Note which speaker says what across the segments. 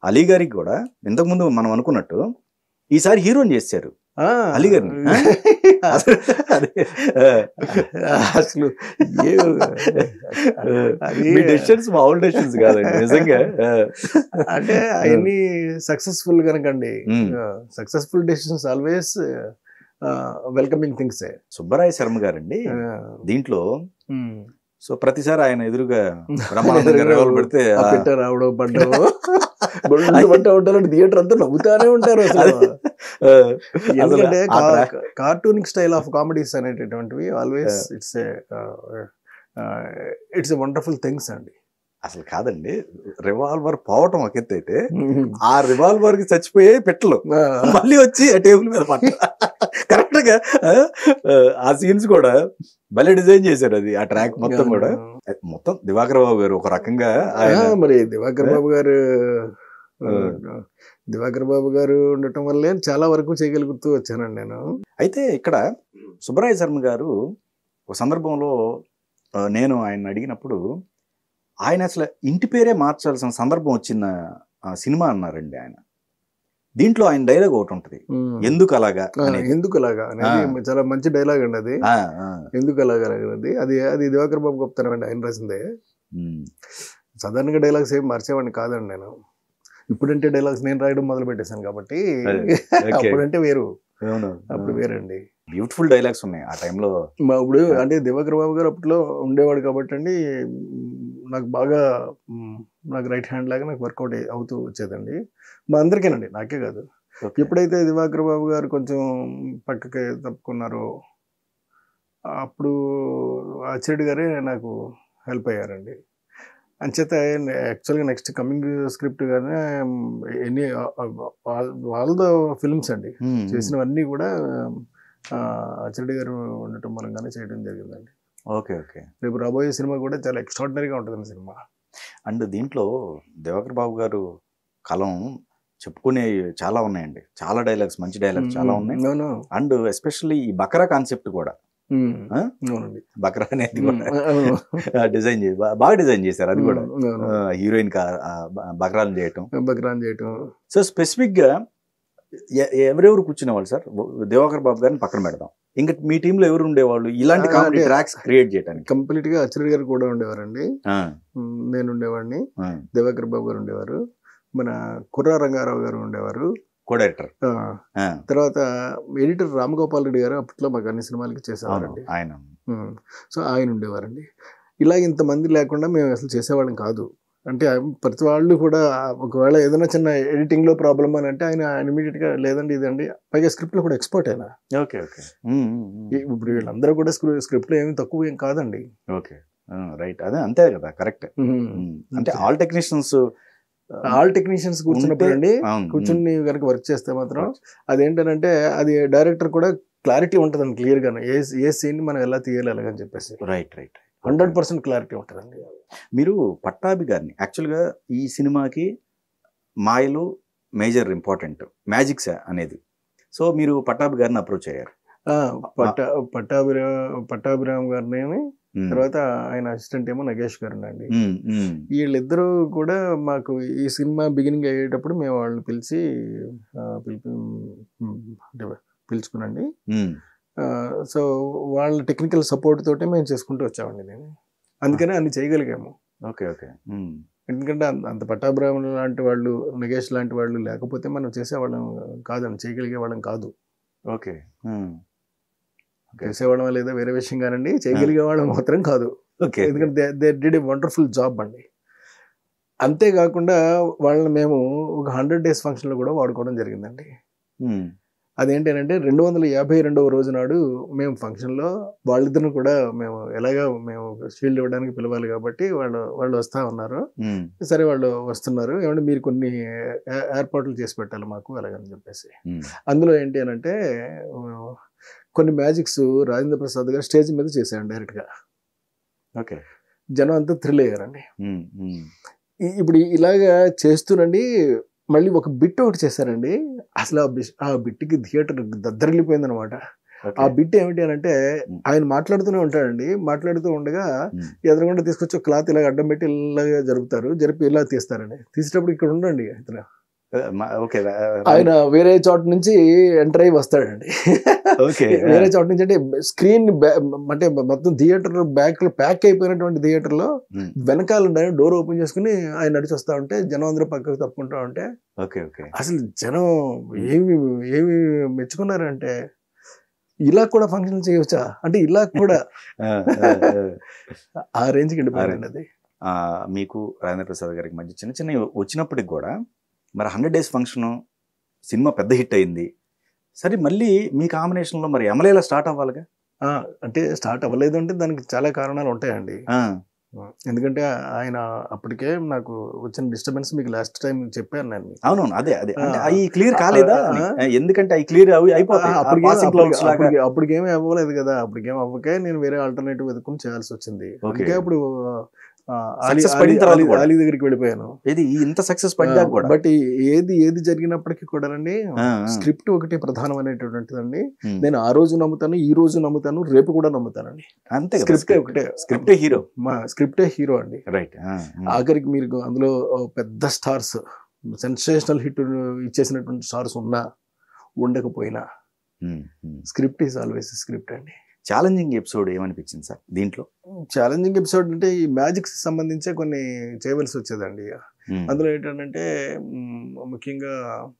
Speaker 1: అలీ గారికి కూడా ఇంతకుముందు మనం అనుకున్నట్టు ఈసారి హీరోని చేశారు
Speaker 2: ఆ,
Speaker 1: అలీ గారిని, అసలు అదే, ఆ,
Speaker 2: అసలు ఏ- అది
Speaker 1: మీ డెసిషన్స్ మామూలు డెసిషన్స్ కాదండి నిజంగా ఆ,
Speaker 2: అంటే అవన్నీ సక్సెస్ఫుల్ కనుకండి
Speaker 1: Hmm.
Speaker 2: Successful decisions always welcoming things
Speaker 1: Subbaraya Sharma గారండి దీంట్లో సో ప్రతిసారి ఆయన ఎదురుగా బ్రహ్మానందంగా
Speaker 2: ఎదురుగా
Speaker 1: రివాల్వర్ పెడితే
Speaker 2: ఆ
Speaker 1: ఆ,
Speaker 2: పిట్ట రావడం పడ్డం బొళ్ళు పట్ట ఉంటారు థియేటర్ అంతా నవ్వుతానే ఉంటారు అసలు
Speaker 1: అదే, ఆ,
Speaker 2: ఎందుకంటే
Speaker 1: ఆ tra-
Speaker 2: cartoonic style of comedies అనేటటువంటివి always it's it's a wonderful things అండి
Speaker 1: అసలు కాదండి రివాల్వర్ పోవటం ఒక ఎత్తు అయితే ఆ రివాల్వర్ కి చచ్చిపోయే పెట్టలు మళ్ళీ వచ్చి ఆ టేబుల్ మీద పట్ట కరెక్ట్ గా ఆ, ఆ సీన్స్ కూడా భలే డిజైన్ చేశారు అది ఆ ట్రాక్ మొత్తం కూడా మొత్తం దివాకర్ బాబు గారు ఒక రకంగా ఆయన
Speaker 2: ఆ, మరి దివాకర్ బాబు గారు దివాకర్ బాబు గారు ఉండటం వల్లే చాలా వరకు చేయగలుగుతూ వచ్చానండి నేను
Speaker 1: అయితే ఇక్కడ సుబ్బరాయ శర్మ గారు ఒక సందర్భంలో ఆ, నేను ఆయన అడిగినప్పుడు ఆయన అసలు ఇంటి పేరే మార్చాల్సిన సందర్భం వచ్చిన ఆ, సినిమా అన్నారండి ఆయన దీంట్లో ఆయన డైలాగ్ ఒకటి ఉంటుంది ఎందుకు అలాగా
Speaker 2: ఆ,
Speaker 1: అనేది
Speaker 2: ఎందుకు అలాగా అనేది చాలా మంచి డైలాగ్ అండి అది
Speaker 1: ఆ, ఆ,
Speaker 2: ఎందుకు అలాగా అనేది అది అది దివాకర్ బాబు గొప్పతనం ఆయన రాసిందే
Speaker 1: ఉమ్,
Speaker 2: సాధారణంగా డైలాగ్స్ ఏం మార్చేవాడిని కాదండి నేను ఇప్పుడంటే డైలాగ్స్ నేను రాయడం మొదలు పెట్టేశాను కాబట్టి
Speaker 1: అదే, ఓకే.
Speaker 2: అప్పుడంటే వేరు
Speaker 1: అవును
Speaker 2: అప్పుడు వేరండి
Speaker 1: బ్యూటిఫుల్ డైలాగ్స్ ఉన్నాయి ఆ టైంలో
Speaker 2: మా ఇప్పుడు అంటే దివాకర్ బాబు గారు అప్పట్లో ఉండేవాడు కాబట్టి అండి నాకు బాగా మ్, నాకు రైట్ హ్యాండ్ లాగా నాకు వర్కౌట్ అవుతూ వచ్చేదండి మా అందరికేనండి నాకే కాదు ఎప్పుడైతే దివాకర్ బాబు గారు కొంచెం పక్కకి తప్పుకున్నారో అప్పుడు ఆచార్యుడు గారే నాకు హెల్ప్ అయ్యారండి అంచేత యాక్చువల్గా నెక్స్ట్ కమింగ్ స్క్రిప్ట్ గానే ఎన్ని ఆల్ ద ఫిల్మ్స్ అండి
Speaker 1: ఉమ్,
Speaker 2: చేసినవన్నీ కూడా ఆ, ఆచార్యుడు గారు ఉండటం మూలంగానే చేయడం జరిగిందండి
Speaker 1: ఓకే ఓకే
Speaker 2: రేపు రాబోయే సినిమా కూడా చాలా ఎక్స్ట్రాడినరీగా ఉంటుంది సినిమా
Speaker 1: అండ్ దీంట్లో దివాకర్ బాబు గారు కలం చెప్పుకునే చాలా ఉన్నాయండి చాలా డైలాగ్స్ మంచి డైలాగ్స్ చాలా ఉన్నాయి
Speaker 2: అవును
Speaker 1: అండ్ ఎస్పెషల్లీ ఈ బకరా కాన్సెప్ట్ కూడా
Speaker 2: ఉమ్.
Speaker 1: ఆ?
Speaker 2: అవునండి
Speaker 1: బకరా అనేది
Speaker 2: ఉమ్,
Speaker 1: కూడా
Speaker 2: అవును.
Speaker 1: డిజైన్ చేసి బా- బాగా డిజైన్ చేశారు అది కూడా
Speaker 2: అవును.
Speaker 1: హీరోయిన్ కా బకరాలు చేయటం
Speaker 2: బక్రాన్ చేయటం
Speaker 1: సో స్పెసిఫిక్ గా ఎ- ఎవరెవరు కూర్చునేవాళ్ళు సార్ దివాకర్ బాబు గారిని పక్కన పెడదాం ఇంకా మీ టీంలో ఎవరు ఉండేవాళ్ళు ఇలాంటి
Speaker 2: ఆ,
Speaker 1: కామెడీ
Speaker 2: అంటే-
Speaker 1: ట్రాక్స్ క్రియేట్ చేయడానికి
Speaker 2: కంప్లీట్ గా ఆచార్యుడు గారు కూడా ఉండేవారండి
Speaker 1: ఆ,
Speaker 2: ఉమ్, నేను ఉండేవాడిని
Speaker 1: ఆ,
Speaker 2: దివాకర్ బాబు గారు ఉండేవారు మన కుర్రా రంగారావు గారు ఉండేవారు
Speaker 1: కో డైరెక్టర్
Speaker 2: ఆ,
Speaker 1: ఆ,
Speaker 2: తర్వాత ఎడిటర్ రామగోపాల్ రెడ్డి గారు అప్పట్లో మాకు అన్ని సినిమాలకి
Speaker 1: అవును
Speaker 2: చేసేవారండి
Speaker 1: ఆయన
Speaker 2: ఉమ్. సో ఆయన ఉండేవారండి ఇలా ఇంతమంది లేకుండా మేము అసలు చేసేవాళ్ళం కాదు అంటే ఆ- ప్రతి వాళ్ళు కూడా ఒకవేళ ఏదైనా చిన్న ఎడిటింగ్ లో ప్రాబ్లమ్ అని అంటే ఆయన ఇమీడియట్ గా లేదండి ఇదండి పైగా స్క్రిప్ట్ లో కూడా ఎక్స్పర్ట్ అయినా
Speaker 1: ఓకే ఓకే ఉమ్, ఉమ్, ఉమ్.
Speaker 2: ఇప్పుడు వీళ్ళందరూ కూడా స్క్రిప్ట్ లో ఏమి తక్కువ ఏం కాదండి
Speaker 1: ఓకే రైట్ అదే అంతే కదా కరెక్ట్ అంటే ఆల్ టెక్నీషియన్స్
Speaker 2: ఆల్ టెక్నీషియన్స్ కూర్చున్నప్పుడు అండి కూర్చుని కనుక వర్క్ చేస్తే మాత్రం అదేంటనంటే అది డైరెక్టర్ కూడా క్లారిటీ ఉంటుందండి క్లియర్ గా ఏ ఏ సీన్ మనం ఎలా తీయాలి అలాగని చెప్పేసి
Speaker 1: right right
Speaker 2: hundred percent clarity ఉంటుందండి
Speaker 1: మీరు పట్టాభి గారిని యాక్చువల్గా ఈ సినిమాకి మాయలు మేజర్ ఇంపార్టెంట్ మ్యాజిక్స్ అనేది సో మీరు పట్టాభి గారిని అప్రోచ్ అయ్యారు
Speaker 2: ఆ, పట్ట పట్టాభిరా పట్టాభిరామ్ గారిని
Speaker 1: ఉమ్,
Speaker 2: తర్వాత ఆయన అసిస్టెంట్ ఏమో నగేష్ గారు అండి
Speaker 1: ఉమ్, ఉమ్,
Speaker 2: వీళ్ళిద్దరూ కూడా మాకు ఈ సినిమా బిగినింగ్ అయ్యేటప్పుడు మేము వాళ్ళని పిలిచి ఆ, పిలిపి ఉమ్, అంటే పిలుచుకునండి
Speaker 1: ఉమ్,
Speaker 2: సో వాళ్ళ టెక్నికల్ సపోర్ట్ తోటే మేము చేసుకుంటూ వచ్చామండి నేను అందుకనే అన్ని చేయగలిగాము
Speaker 1: ఓకే ఓకే ఉమ్,
Speaker 2: ఎందుకంటే అంత- అంత పట్టాభిరామ్ లాంటి వాళ్ళు నగేష్ లాంటి వాళ్ళు లేకపోతే మనం చేసేవాళ్ళం కాదండి చేయగలిగే వాళ్ళం కాదు
Speaker 1: ఓకే ఉమ్, Okay.
Speaker 2: చేసేవాళ్ళం లేదా వేరే విషయం కానండి చేయగలిగే వాళ్ళం మాత్రం కాదు
Speaker 1: ఓకే
Speaker 2: ఎందుకంటే they did a wonderful job అండి అంతేకాకుండా వాళ్ళని మేము ఒక హండ్రెడ్ డేస్ ఫంక్షన్లో కూడా వాడుకోవడం జరిగిందండి
Speaker 1: ఉమ్,
Speaker 2: అదేంటంటే రెండు వందల యాభై రెండవ రోజు నాడు మేము ఫంక్షన్లో వాళ్ళిద్దరిని కూడా మేము ఎలాగా మేము షీల్డ్ ఇవ్వడానికి పిలవాలి కాబట్టి వాళ్ళు వాళ్ళు వస్తా ఉన్నారు
Speaker 1: ఉమ్,
Speaker 2: సరే వాళ్ళు వస్తున్నారు ఏమంటే మీరు కొన్ని ఏ- ఏర్పాట్లు చేసి పెట్టాలి మాకు అలాగని చెప్పేసి
Speaker 1: ఉమ్,
Speaker 2: అందులో ఏంటి అని అంటే ఆ, కొన్ని మ్యాజిక్స్ రాజేంద్ర ప్రసాద్ గారు స్టేజ్ మీద చేశాడు డైరెక్ట్గా
Speaker 1: ఓకే
Speaker 2: జనం అంతా థ్రిల్ అయ్యారండి
Speaker 1: ఉమ్, ఉమ్,
Speaker 2: ఈ- ఇప్పుడు ఇలాగా చేస్తూనండి మళ్ళీ ఒక బిట్ ఒకటి చేశారండి అసలు ఆ బిట్ ఆ బిట్కి థియేటర్ దద్దరిల్లిపోయింది అనమాట ఆ బిట్ ఏమిటి అని అంటే
Speaker 1: Hmm.
Speaker 2: ఆయన మాట్లాడుతూనే ఉంటాడండి మాట్లాడుతూ ఉండగా
Speaker 1: Hmm.
Speaker 2: ఎదురుగుండా తీసుకొచ్చి ఒక క్లాత్ ఇలా అడ్డం పెట్టి ఇలాగా జరుపుతారు జరిపి ఇలా తీస్తారండి తీసేటప్పుడు ఇక్కడ ఉండండి ఇతను
Speaker 1: ఓకే
Speaker 2: ఆయన వేరే చోట నుంచి ఎంటర్ అయ్యి వస్తాడండి
Speaker 1: ఓకే
Speaker 2: వేరే చోట నుంచి అంటే స్క్రీన్ అంటే మొత్తం థియేటర్ బ్యాక్ లో ప్యాక్ అయిపోయినటువంటి థియేటర్ లో
Speaker 1: Hmm.
Speaker 2: వెనకాల డోర్ ఓపెన్ చేసుకుని ఆయన నడిచి వస్తా ఉంటే జనం అందరూ పక్కకు తప్పుకుంటా ఉంటే
Speaker 1: ఓకే ఓకే
Speaker 2: అసలు జనం ఏమి ఏమి మెచ్చుకున్నారంటే ఇలా కూడా ఫంక్షన్ చేయవచ్చా అంటే ఇలా కూడా ఆ రేంజ్కి వెళ్ళిపోయారండి అది
Speaker 1: మీకు రాజేంద్ర ప్రసాద్ గారికి మధ్య చిన్న చిన్న వచ్చినప్పటికి కూడా మరి హండ్రెడ్ డేస్ ఫంక్షన్ సినిమా పెద్ద హిట్ అయింది సరే మళ్ళీ మీ కాంబినేషన్లో మరి ఎమలేలా స్టార్ట్ అవ్వాలిగా
Speaker 2: ఆ, అంటే స్టార్ట్ అవ్వలేదు అంటే దానికి చాలా కారణాలు ఉంటాయండి
Speaker 1: ఆ,
Speaker 2: ఎందుకంటే ఆయన అప్పటికే నాకు వచ్చిన డిస్టర్బెన్స్ మీకు లాస్ట్ టైం చెప్పాను నేను మీకు.
Speaker 1: అవునవును అదే అదే అంటే
Speaker 2: ఆ.
Speaker 1: అవి క్లియర్ కాలేదా అని.
Speaker 2: ఆ.
Speaker 1: ఎందుకంటే అవి క్లియర్ అవి అయిపోతాయి
Speaker 2: ఆ,
Speaker 1: ఆ
Speaker 2: అప్పటికేం-
Speaker 1: passing clouds
Speaker 2: అప్పటికి-
Speaker 1: లాగా
Speaker 2: అప్పటికి- అప్పటికేమీ అవ్వలేదు కదా అప్పటికేం అవ్వకే నేను వేరే ఆల్టర్నేటివ్ వెతుకుని చేయాల్సి వచ్చింది
Speaker 1: Okay.
Speaker 2: అందుకే అప్పుడు ఆ, అలీ-
Speaker 1: Success పడిన
Speaker 2: అలీ-
Speaker 1: తర్వాత
Speaker 2: అలీ-
Speaker 1: కూడా.
Speaker 2: అలీ దగ్గరికి వెళ్ళిపోయాను
Speaker 1: ఇది ఈ ఇంత సక్సెస్ పడ్డా కూడా
Speaker 2: బట్ ఏది ఏది జరిగినప్పటికీ కూడా అండి
Speaker 1: ఆ, ఆ.
Speaker 2: స్క్రిప్ట్ ఒకటి ప్రధానమైనటువంటిదండి
Speaker 1: Hmm.
Speaker 2: నేను ఆ రోజు నమ్ముతాను ఈ రోజు నమ్ముతాను రేపు కూడా నమ్ముతానండి
Speaker 1: అంతే
Speaker 2: స్క్రిప్టే ఒకటే
Speaker 1: స్క్రిప్టే హీరో
Speaker 2: మా స్క్రిప్టే హీరో అండి
Speaker 1: రైట్
Speaker 2: ఆఖరికి మీరు అందులో ఓ పెద్ద స్టార్స్ సెన్సేషనల్ హిట్ ఇచ్చేసినటువంటి స్టార్స్ ఉన్నా ఉండకపోయినా స్క్రిప్ట్ ఈజ్ ఆల్వేస్ స్క్రిప్ట్ అండి
Speaker 1: ఛాలెంజింగ్ ఎపిసోడ్ ఏమనిపించింది సార్ దీంట్లో
Speaker 2: ఛాలెంజింగ్ ఎపిసోడ్ అంటే ఈ మ్యాజిక్స్ సంబంధించే కొన్ని చేయవలసి వచ్చేదండి
Speaker 1: ఉమ్,
Speaker 2: అందులో ఏంటంటే మ్, ముఖ్యంగా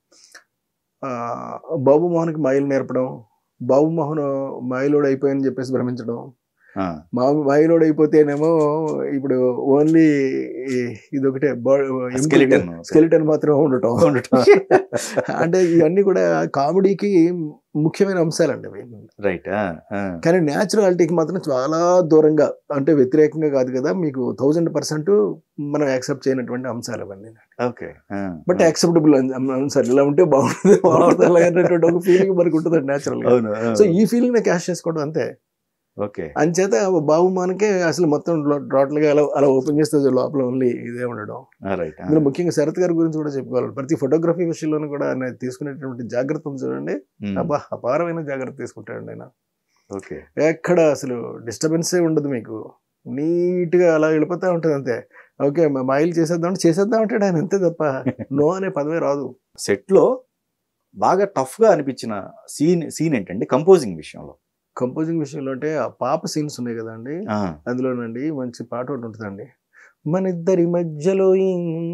Speaker 2: ఆ, బాబు మోహన్కి మాయిలు నేర్పడం బాబు మోహన్ మాయిలోడ్ అయిపోయాయని చెప్పేసి భ్రమించడం
Speaker 1: ఆ,
Speaker 2: మా మాయిలోడ్ అయిపోతేనేమో ఇప్పుడు ఓన్లీ ఇది ఒకటే
Speaker 1: Skeleton.
Speaker 2: స్కెలిటన్ మాత్రమే ఉండటం
Speaker 1: ఉండటం.
Speaker 2: అంటే ఇవన్నీ కూడా కామెడీకి ముఖ్యమైన అంశాలండి అవి
Speaker 1: రైట్ ఆ, ఆ.
Speaker 2: కానీ న్యాచురాలిటీకి మాత్రం చాలా దూరంగా అంటే వ్యతిరేకంగా కాదు కదా మీకు థౌజండ్ పర్సెంట్ మనం యాక్సెప్ట్ చేయనటువంటి అంశాలు అవన్నీ
Speaker 1: ఓకే ఆ,
Speaker 2: బట్
Speaker 1: ఆ.
Speaker 2: యాక్సెప్టబుల్ అంశాలు ఇలా ఉంటే బాగుంటుంది బాగుంటుంది అలాగేటటువంటి ఒక ఫీలింగ్ మనకు ఉంటుంది న్యాచురల్ గా
Speaker 1: అవును ఆ.
Speaker 2: సో ఈ ఫీలింగ్ ని క్యాష్ చేసుకోవడం అంతే
Speaker 1: ఓకే
Speaker 2: అంచేత బాబు మనకే అసలు మొత్తం టోటల్ గా అలా అలా ఓపెన్ చేస్తే లోపల ఓన్లీ ఇదే ఉండడం
Speaker 1: రైట్
Speaker 2: ఇందులో ముఖ్యంగా శరత్ గారి గురించి కూడా చెప్పుకోవాలి ప్రతి ఫోటోగ్రఫీ విషయంలోనూ కూడా ఆయన తీసుకునేటువంటి జాగ్రత్త ఉంది చూడండి అబ్బా అపారమైన జాగ్రత్త తీసుకుంటాడండి ఆయన
Speaker 1: ఓకే
Speaker 2: ఎక్కడ అసలు డిస్టర్బెన్సే ఉండదు మీకు నీట్ గా అలా వెళ్ళిపోతా ఉంటుంది అంతే ఓకే మైల్ చేసేద్దాం అంటే చేసేద్దాం అంటాడు ఆయన అంతే తప్ప నో అనే పదవే రాదు
Speaker 1: సెట్ లో బాగా టఫ్ గా అనిపించిన సీన్ సీన్ ఏంటండి కంపోజింగ్ విషయంలో
Speaker 2: కంపోజింగ్ విషయంలో అంటే ఆ పాప సీన్స్ ఉన్నాయి కదండి
Speaker 1: ఆ,
Speaker 2: అందులోనండి మంచి పాట ఒకటి ఉంటుందండి మన ఇద్దరి మధ్యలో ఈ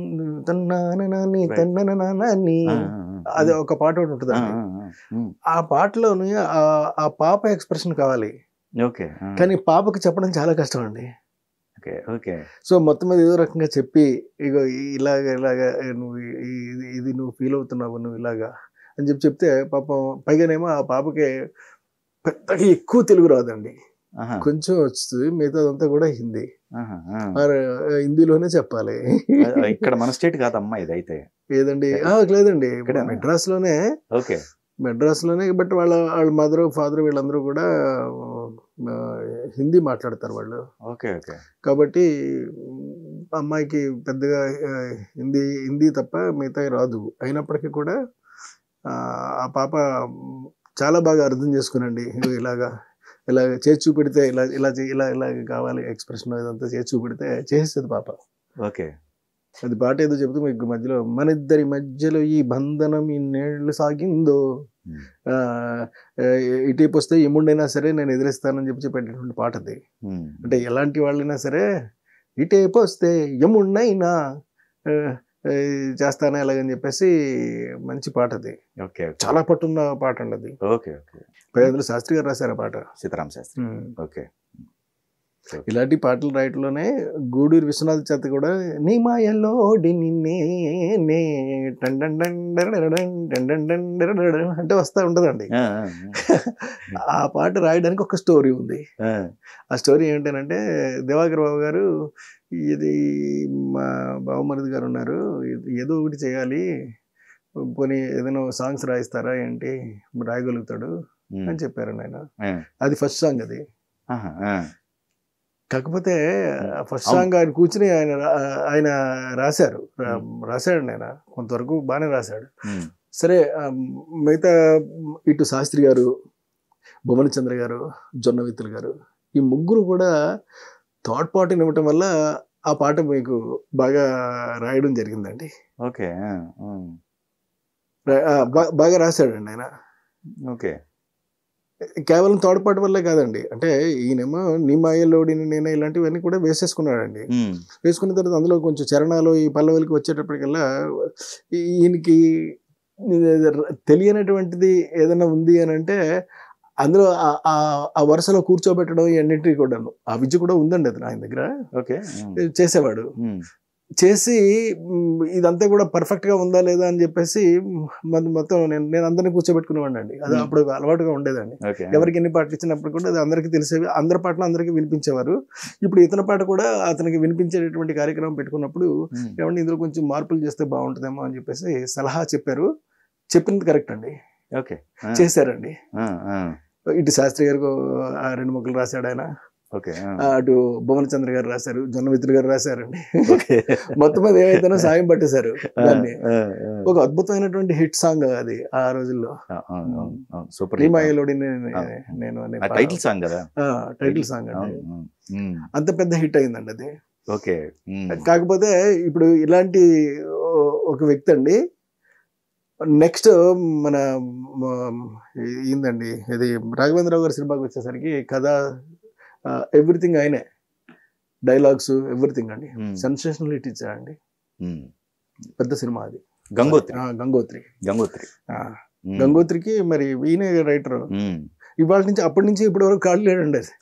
Speaker 2: తన్నాననాని
Speaker 1: Right.
Speaker 2: తన్నననాని
Speaker 1: ఆ, ఆ, ఆ.
Speaker 2: అది ఒక పాట ఒకటి
Speaker 1: ఆ,
Speaker 2: ఉంటుందండి
Speaker 1: ఆ, ఆ. ఉమ్,
Speaker 2: ఆ పాటలోని ఆ- ఆ పాప ఎక్స్ప్రెషన్ కావాలి
Speaker 1: ఓకే ఆ,
Speaker 2: కానీ పాపకి చెప్పడం చాలా కష్టం అండి
Speaker 1: ఓకే ఓకే
Speaker 2: సో మొత్తం మీద ఏదో రకంగా చెప్పి ఇగో ఇలాగ ఇలాగ నువ్వు ఈ- ఇది ఇది నువ్వు ఫీల్ అవుతున్నావు నువ్వు ఇలాగా అని చెప్పి చెప్తే పాపం పైగానేమో ఆ పాపకి పెద్దగా ఎక్కువ తెలుగు రాదండి
Speaker 1: ఆహా,
Speaker 2: కొంచెం వస్తుంది మిగతాదంతా కూడా హిందీ
Speaker 1: ఆహా, ఆ.
Speaker 2: మరి హిందీలోనే చెప్పాలి
Speaker 1: ఆ, ఇక్కడ మన స్టేట్ కాదమ్మా ఇదైతే
Speaker 2: ఏదండి ఆ, లేదండి
Speaker 1: ఇక్కడేనా?
Speaker 2: మెడ్రాస్ లోనే
Speaker 1: ఓకే
Speaker 2: మెడ్రాస్ లోనే బట్ వాళ్ళ వాళ్ళ మదర్ ఫాదర్ వీళ్ళందరూ కూడా ఆ, హిందీ మాట్లాడతారు వాళ్ళు
Speaker 1: ఓకే ఓకే
Speaker 2: కాబట్టి మ్, అమ్మాయికి పెద్దగా ఆ, హిందీ హిందీ తప్ప మిగతాయి రాదు అయినప్పటికీ కూడా ఆ, ఆ పాప మ్, చాలా బాగా అర్థం చేసుకునండి ఇగో ఇలాగా ఇలా చేసి చూపెడితే ఇలా ఇలా చే- ఇలా ఇలా కావాలి ఎక్స్ప్రెషన్ ఇదంతా చేసి చూపెడితే చేసేది పాప
Speaker 1: ఓకే
Speaker 2: అది పాట ఏదో చెబుతూ మీకు మధ్యలో మన ఇద్దరి మధ్యలో ఈ బంధనం ఇన్నేళ్ళు సాగిందో
Speaker 1: Hmm.
Speaker 2: ఆ, ఆ, ఇటీపు వస్తే ఎముండైనా సరే నేను ఎదిరిస్తానని చెప్పి పెట్టినటువంటి పాట అది
Speaker 1: ఉమ్,
Speaker 2: అంటే ఎలాంటి వాళ్ళైనా సరే ఇటేపు వస్తే ఎముండైనా ఆ, ఆ, చేస్తానా ఎలాగని చెప్పేసి మంచి పాట అది
Speaker 1: ఓకే ఓకే.
Speaker 2: చాలా పట్టున్న పాట అండి అది
Speaker 1: ఓకే ఓకే
Speaker 2: పేదలు శాస్త్రి గారు రాశారు ఆ పాట
Speaker 1: సీతారాం శాస్త్రి ఓకే
Speaker 2: ఇలాంటి పాటలు రాయటంలోనే గూడూరు విశ్వనాథ్ చేత కూడా నీ మాయలోడి నిన్నే నే టన్ టన్ టన్ డరడరడన్ టన్ టన్ టన్ డరడరడన్ అంటే వస్తూ ఉంటుందండి
Speaker 1: ఆ, ఆ,
Speaker 2: ఆ పాట రాయడానికి ఒక స్టోరీ ఉంది
Speaker 1: ఆ.
Speaker 2: ఆ స్టోరీ ఏంటంటే దివాకర్ బాబు గారు ఇది మా బావమరిది గారు ఉన్నారు ఇది ఏదో ఒకటి చేయాలి పోనీ ఏదైనా సాంగ్స్ రాయిస్తారా ఏంటి రాయగలుగుతాడు
Speaker 1: ఉమ్,
Speaker 2: అని చెప్పారు ఆయన
Speaker 1: ఆ,
Speaker 2: అది ఫస్ట్ సాంగ్ అది
Speaker 1: ఆహా, ఆ,
Speaker 2: కాకపోతే ఫస్ట్
Speaker 1: అవును.
Speaker 2: సాంగ్ ఆయన కూర్చుని ఆయన రా- ఆయన రాశారు రా- రాశాడు ఆయన కొంతవరకు బాగానే రాశాడు
Speaker 1: ఉమ్,
Speaker 2: సరే ఆ, మిగతా ఇటు శాస్త్రి గారు భువన చంద్ర గారు జొన్నవిత్తులు గారు ఈ ముగ్గురు కూడా థాట్ పార్టీని ఇవ్వటం వల్ల ఆ పాట మీకు బాగా రాయడం జరిగిందండి
Speaker 1: ఓకే ఆ, ఉమ్,
Speaker 2: రా- ఆ, బా- బాగా రాశాడండి ఆయన
Speaker 1: ఓకే
Speaker 2: కేవలం థర్డ్ పార్ట్ వల్లే కాదండి అంటే ఈయనేమో నీ మాయలోడిని నేను ఇలాంటివన్నీ కూడా వేసేసుకున్నాడండి
Speaker 1: ఉమ్,
Speaker 2: వేసుకున్న తర్వాత అందులో కొంచెం చరణాలు ఈ పల్లవులకి వచ్చేటప్పటికల్లా ఈ- ఈయనకి తెలియనటువంటిది ఏదైనా ఉంది అని అంటే అందులో ఆ- ఆ- ఆ వరుసలో కూర్చోబెట్టడం ఇవన్నిటి కూడాను ఆ విద్య కూడా ఉందండి అది ఆయన దగ్గర
Speaker 1: ఓకే ఉమ్,
Speaker 2: చేసేవాడు
Speaker 1: ఉమ్,
Speaker 2: చేసి మ్, ఇదంతా కూడా పర్ఫెక్ట్ గా ఉందా లేదా అని చెప్పేసి మ- మొత్తం నేను నేను అందరిని కూర్చోబెట్టుకునేవాడిని అండి అది
Speaker 1: Hmm.
Speaker 2: అప్పుడు అలవాటుగా ఉండేదండి
Speaker 1: ఓకే
Speaker 2: ఎవరికి ఎన్ని పాటలు ఇచ్చినప్పుడు కూడా అది అందరికీ తెలిసేవి అందరి పాటలు అందరికీ వినిపించేవారు ఇప్పుడు ఇతని పాట కూడా అతనికి వినిపించేటటువంటి కార్యక్రమం పెట్టుకున్నప్పుడు
Speaker 1: ఉమ్,
Speaker 2: ఏమంటే ఇందులో కొంచెం మార్పులు చేస్తే బాగుంటుందేమో అని చెప్పేసి సలహా చెప్పారు చెప్పింది కరెక్ట్ అండి
Speaker 1: ఓకే ఆ,
Speaker 2: చేశారండి
Speaker 1: ఆ, ఆ,
Speaker 2: ఇటు శాస్త్రి గారికి ఆ రెండు ముక్కలు రాశాడు ఆయన
Speaker 1: ఓకే ఆ,
Speaker 2: ఆ, అటు భువన చంద్ర గారు రాశారు జొన్నమిత్రులు గారు రాశారండి
Speaker 1: ఓకే
Speaker 2: మొత్తం మీద ఏమైతేనో సాయం పట్టేశారు
Speaker 1: ఆ,
Speaker 2: దాన్ని
Speaker 1: ఆ, ఆ,
Speaker 2: ఒక అద్భుతమైనటువంటి హిట్ సాంగ్ అది ఆ రోజుల్లో
Speaker 1: ఆ, ఆ, ఆ, ఆ, సూపర్
Speaker 2: నీ
Speaker 1: హిట్.
Speaker 2: మాయలోడి నే-
Speaker 1: ఆ.
Speaker 2: నేను అనే
Speaker 1: ఆ టైటిల్ సాంగ్ కదా
Speaker 2: ఆ, టైటిల్ సాంగ్ అండి
Speaker 1: అవును, అవును. ఉమ్,
Speaker 2: అంత పెద్ద హిట్ అయిందండి అది
Speaker 1: ఓకే ఉమ్,
Speaker 2: కాకపోతే ఇప్పుడు ఇలాంటి ఓ- ఒక వ్యక్తి అండి నెక్స్ట్ మన మ- ఏందండి ఇది రాఘవేంద్రరావు గారి సినిమాకి వచ్చేసరికి కథ ఎవ్రీథింగ్ ఆయనే డైలాగ్స్ ఎవ్రీథింగ్ అండి
Speaker 1: ఉమ్,
Speaker 2: సెన్సేషనల్ హిట్ ఇచ్చాడండి
Speaker 1: ఉమ్.
Speaker 2: పెద్ద సినిమా అది
Speaker 1: గంగోత్రి
Speaker 2: ఆ, గంగోత్రి
Speaker 1: గంగోత్రి
Speaker 2: ఆ,
Speaker 1: ఉమ్,
Speaker 2: గంగోత్రికి మరి ఈయనే రైటర్
Speaker 1: ఉమ్.
Speaker 2: ఇవాళ నుంచి అప్పటి నుంచి ఇప్పటి వరకు ఖాళీ లేడండి అది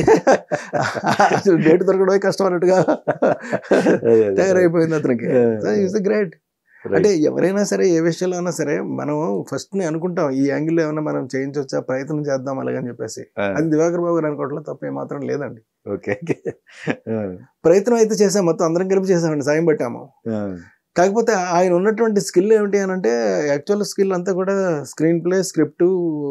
Speaker 2: అసలు డేట్ దొరకడమే కష్టం అన్నట్టుగా
Speaker 1: అదే, అదే.
Speaker 2: తయారైపోయింది అతనికి ఇస్ గ్రేట్
Speaker 1: Right.
Speaker 2: అంటే ఎవరైనా సరే ఏ విషయంలో అయినా సరే మనం ఫస్ట్ ని అనుకుంటాం ఈ యాంగిల్ ఏమైనా మనం చేయించవచ్చా ప్రయత్నం చేద్దాం అలాగని చెప్పేసి
Speaker 1: ఆ,
Speaker 2: అది దివాకర్ బాబు గారు అనుకోవట్లో తప్ప ఏమాత్రం లేదండి
Speaker 1: ఓకే ఓకే. ఆ,
Speaker 2: ప్రయత్నం అయితే చేసాం మొత్తం అందరం కలిపి చేసామండి సాయం పెట్టాము
Speaker 1: ఆ,
Speaker 2: కాకపోతే ఆయన ఉన్నటువంటి స్కిల్ ఏమిటి అని అంటే యాక్చువల్ స్కిల్ అంతా కూడా స్క్రీన్ ప్లే స్క్రిప్ట్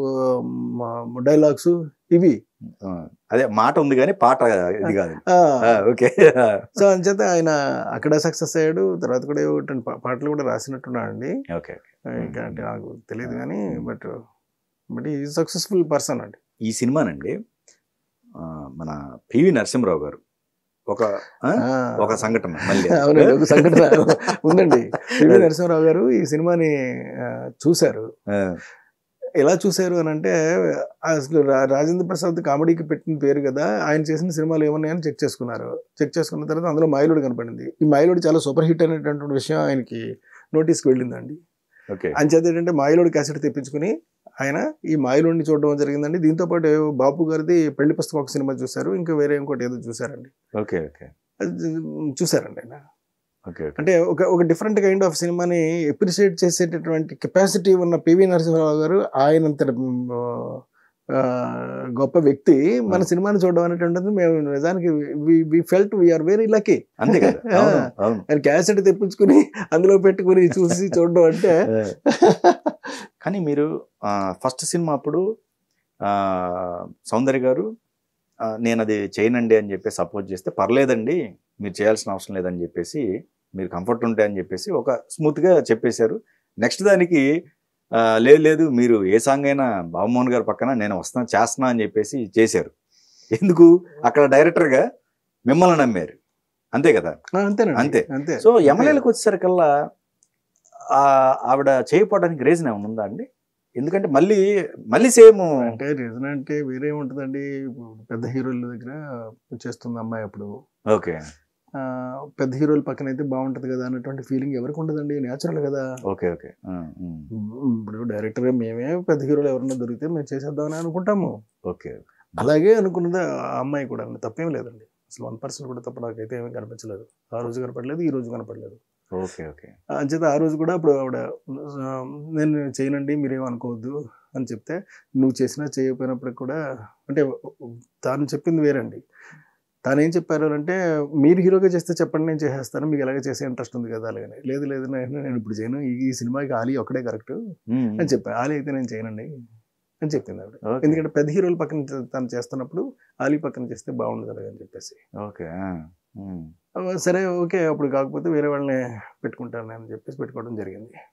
Speaker 2: డైలాగ్స్ ఇవి
Speaker 1: ఆ. అదే మాట ఉంది కానీ పాట ఇది కాదు
Speaker 2: ఆ,
Speaker 1: ఆ, ఓకే
Speaker 2: సో అంచేత ఆయన అక్కడ సక్సెస్ అయ్యాడు తర్వాత కూడా ఏవో రెండు పా- పాటలు కూడా రాసినట్టున్నాడండి
Speaker 1: ఓకే
Speaker 2: ఇంకా అంటే నాకు తెలియదు కానీ బట్ బట్ ఈ సక్సెస్ఫుల్ పర్సన్ అండి
Speaker 1: ఈ సినిమానండి ఆ, మన పివి నరసింహరావు గారు ఒక ఆ,
Speaker 2: ఆ,
Speaker 1: ఒక సంఘటన మళ్ళీ
Speaker 2: అవునండి ఒక సంఘటన ఉందండి పివి నరసింహరావు గారు ఈ సినిమాని ఆ, చూశారు
Speaker 1: ఆ,
Speaker 2: ఎలా చూశారు అని అంటే అసలు రా- రాజేంద్ర ప్రసాద్ కామెడీకి పెట్టిన పేరు కదా ఆయన చేసిన సినిమాలు ఏమన్నాయని చెక్ చేసుకున్నారు చెక్ చేసుకున్న తర్వాత అందులో మైలుడు కనపడింది ఈ మైలుడు చాలా సూపర్ హిట్ అనేటటువంటి విషయం ఆయనకి నోటీస్కి వెళ్ళిందండి
Speaker 1: ఓకే
Speaker 2: అంచేత ఏంటంటే మాయలోడి క్యాసెట్ తెప్పించుకుని ఆయన ఈ మాయలోడిని చూడడం జరిగిందండి దీంతో పాటు బాపు గారిది పెళ్లి పుస్తకం ఒక సినిమా చూశారు ఇంకా వేరే ఇంకోటి ఏదో చూశారండి
Speaker 1: ఓకే ఓకే
Speaker 2: అది చూశారండి ఆయన
Speaker 1: ఓకే ఓకే
Speaker 2: అంటే ఒక ఒక డిఫరెంట్ కైండ్ ఆఫ్ సినిమాని ఎప్రిషియేట్ చేసేటటువంటి కెపాసిటీ ఉన్న పివి నరసింహరావు గారు ఆయనంత ఆ, గొప్ప వ్యక్తి మన సినిమాని చూడడం అనేటువంటిది మేము నిజానికి we felt we are very lucky
Speaker 1: అంతే కదా అవును అవును
Speaker 2: ఆయన క్యాసెట్ తెప్పించుకుని అందులో పెట్టుకుని చూసి చూడడం అంటే
Speaker 1: కానీ మీరు ఫస్ట్ సినిమా అప్పుడు ఆ, సౌందర్య గారు ఆ, నేను అది చేయనండి అని చెప్పి సపోర్ట్ చేస్తే పర్లేదండి మీరు చేయాల్సిన అవసరం లేదని చెప్పేసి మీరు కంఫర్ట్ ఉంటే అని చెప్పేసి ఒక స్మూత్గా చెప్పేశారు నెక్స్ట్ దానికి ఆ, లేదు లేదు మీరు ఏ సాంగ్ అయినా బాబుమోహన్ గారి పక్కన నేను వస్తాను చేస్తున్నా అని చెప్పేసి చేశారు ఎందుకు అక్కడ డైరెక్టర్గా మిమ్మల్ని నమ్మారు అంతే కదా
Speaker 2: ఆ, అంతేనండి
Speaker 1: అంతే.
Speaker 2: అంతే
Speaker 1: సో ఎమ్మెల్యేలకు వచ్చేసరికల్లా ఆ, ఆవిడ చేయకపోవడానికి రీజన్ ఏమైనా ఉందా అండి ఎందుకంటే మళ్ళీ మళ్ళీ సేమ్
Speaker 2: అంటే రీజన్ అంటే వేరే ఉంటుందండి ఇప్పుడు పెద్ద హీరోల దగ్గర చేస్తుంది అమ్మాయి అప్పుడు
Speaker 1: ఓకే
Speaker 2: ఆ, పెద్ద హీరోల పక్కన అయితే బాగుంటది కదా అన్నటువంటి ఫీలింగ్ ఎవరికి ఉండదండి నేచురల్ కదా
Speaker 1: ఓకే ఓకే ఆ, ఉమ్,
Speaker 2: ఇప్పుడు డైరెక్టర్ మేమే పెద్ద హీరోలు ఎవరన్నా దొరికితే మేము చేసేద్దామని అనుకుంటాము
Speaker 1: ఓకే
Speaker 2: అలాగే అనుకున్నది ఆ అమ్మాయి కూడా తప్పేం లేదండి అసలు వన్ పర్సెంట్ కూడా తప్ప నాకైతే ఏమీ కనిపించలేదు ఆ రోజు కనపడలేదు ఈ రోజు కనపడలేదు
Speaker 1: ఓకే ఓకే
Speaker 2: అంచేత ఆ రోజు కూడా అప్పుడు ఆవిడ ఆ, నేను చేయనండి మీరేం అనుకోవద్దు అని చెప్తే నువ్వు చేసినా చేయకపోయినప్పటికి కూడా అంటే తాను చెప్పింది వేరండి తాను ఏం చెప్పారు అంటే మీరు హీరోగా చేస్తే చెప్పండి నేను చేసేస్తాను మీకు ఎలాగ చేసే ఇంట్రెస్ట్ ఉంది కదా అలాగని లేదు లేదు నేను నేను ఇప్పుడు చేయను ఈ ఈ సినిమాకి ఆలీ ఒక్కడే కరెక్ట్
Speaker 1: ఉమ్,
Speaker 2: అని చెప్పాను ఆలీ అయితే నేను చేయనండి అని చెప్పింది ఆవిడ
Speaker 1: ఓకే,
Speaker 2: ఎందుకంటే పెద్ద హీరోల పక్కన తను చేస్తున్నప్పుడు ఆలీ పక్కన చేస్తే బాగుండదు అలాగని చెప్పేసి
Speaker 1: ఓకే ఆ, ఉమ్.
Speaker 2: ఆ, సరే ఓకే అప్పుడు కాకపోతే వేరే వాళ్ళని పెట్టుకుంటాను అని చెప్పేసి పెట్టుకోవడం జరిగింది